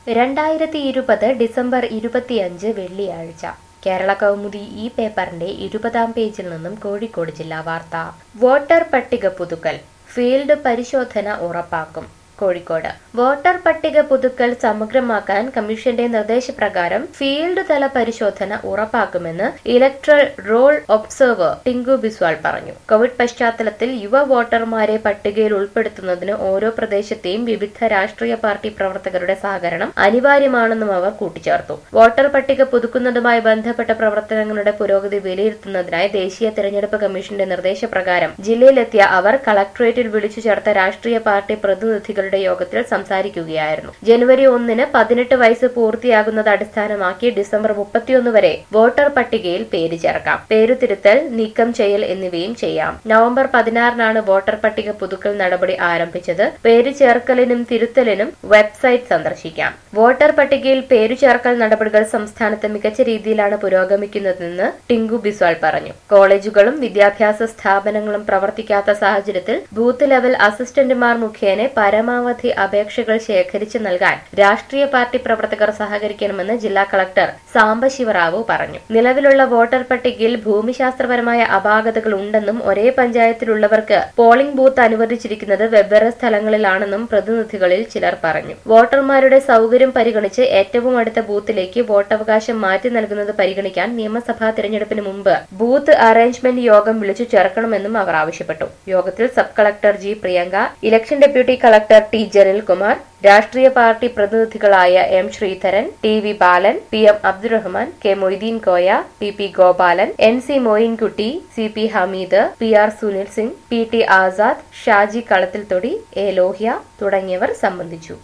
രണ്ടായിരത്തി ഇരുപത് ഡിസംബർ ഇരുപത്തിയഞ്ച് വെള്ളിയാഴ്ച കേരള കൗമുദി ഈ പേപ്പറിന്റെ ഇരുപതാം പേജിൽ നിന്നും കോഴിക്കോട് ജില്ലാ വാർത്ത വോട്ടർ പട്ടിക പുതുക്കൽ ഫീൽഡ് പരിശോധന ഉറപ്പാക്കും കോഴിക്കോട് വോട്ടർ പട്ടിക പുതുക്കൽ സമഗ്രമാക്കാൻ കമ്മീഷന്റെ നിർദ്ദേശപ്രകാരം ഫീൽഡ് തല പരിശോധന ഉറപ്പാക്കുമെന്ന് electoral roll observer Tinku Biswal പറഞ്ഞു കോവിഡ് പശ്ചാത്തലത്തിൽ യുവ വോട്ടർമാരെ പട്ടികയിൽ ഉൾപ്പെടുത്തുന്നതിന് ഓരോ പ്രദേശത്തെയും വിവിധ രാഷ്ട്രീയ പാർട്ടി പ്രവർത്തകരുടെ സഹകരണം അനിവാര്യമാണെന്നും അവർ കൂട്ടിച്ചേർത്തു വോട്ടർ പട്ടിക പുതുക്കുന്നതുമായി ബന്ധപ്പെട്ട പ്രവർത്തനങ്ങളുടെ പുരോഗതി വിലയിരുത്തുന്നതിനായി ദേശീയ തെരഞ്ഞെടുപ്പ് കമ്മീഷന്റെ നിർദ്ദേശപ്രകാരം ജില്ലയിലെത്തിയ അവർ കളക്ടറേറ്റിൽ വിളിച്ചു ചേർത്ത രാഷ്ട്രീയ പാർട്ടി പ്രതിനിധികളുടെ യോഗത്തിൽ സംസാരിക്കുകയായിരുന്നു ജനുവരി ഒന്നിന് പതിനെട്ട് വയസ്സ് പൂർത്തിയാകുന്നത് അടിസ്ഥാനമാക്കി ഡിസംബർ മുപ്പത്തിയൊന്ന് വരെ വോട്ടർ പട്ടികയിൽ പേര് ചേർക്കാം പേരുതിരുത്തൽ നീക്കം ചെയ്യൽ എന്നിവയും ചെയ്യാം നവംബർ പതിനാറിനാണ് വോട്ടർ പട്ടിക പുതുക്കൽ നടപടി ആരംഭിച്ചത് പേര് ചേർക്കലിനും തിരുത്തലിനും വെബ്സൈറ്റ് സന്ദർശിക്കാം വോട്ടർ പട്ടികയിൽ പേരു ചേർക്കൽ നടപടികൾ സംസ്ഥാനത്ത് മികച്ച രീതിയിലാണ് പുരോഗമിക്കുന്നതെന്ന് ടിങ്കു ബിസ്വാൾ പറഞ്ഞു കോളേജുകളും വിദ്യാഭ്യാസ സ്ഥാപനങ്ങളും പ്രവർത്തിക്കാത്ത സാഹചര്യത്തിൽ ബൂത്ത് ലെവൽ അസിസ്റ്റന്റുമാർ മുഖേന പരമാവധി അപേക്ഷകൾ ശേഖരിച്ചു നൽകാൻ രാഷ്ട്രീയ പാർട്ടി പ്രവർത്തകർ സഹകരിക്കണമെന്ന് ജില്ലാ കളക്ടർ സാംബശിവറാവു പറഞ്ഞു നിലവിലുള്ള വോട്ടർ പട്ടികയിൽ ഭൂമിശാസ്ത്രപരമായ അപാകതകൾ ഉണ്ടെന്നും ഒരേ പഞ്ചായത്തിലുള്ളവർക്ക് പോളിംഗ് ബൂത്ത് അനുവദിച്ചിരിക്കുന്നത് വെവ്വേറെ സ്ഥലങ്ങളിലാണെന്നും പ്രതിനിധികളിൽ ചിലർ പറഞ്ഞു വോട്ടർമാരുടെ സൗകര്യം പരിഗണിച്ച് ഏറ്റവും അടുത്ത ബൂത്തിലേക്ക് വോട്ടവകാശം മാറ്റി നൽകുന്നത് പരിഗണിക്കാൻ നിയമസഭാ തിരഞ്ഞെടുപ്പിന് മുമ്പ് ബൂത്ത് അറേഞ്ച്മെന്റ് യോഗം വിളിച്ചു ചേർക്കണമെന്നും അവർ ആവശ്യപ്പെട്ടു യോഗത്തിൽ sub collector G Priyanka election deputy collector T Jaleel Kumar രാഷ്ട്രീയ പാർട്ടി പ്രതിനിധികളായ M Sreedharan T V Balan P M Abdurahman K Moideen Koya P P Gopalan N C Moinkutty C P Hameed P R Sunil Singh P T Azad Shaji Kalathil Thodi A Lohia തുടങ്ങിയവർ സംബന്ധിച്ചു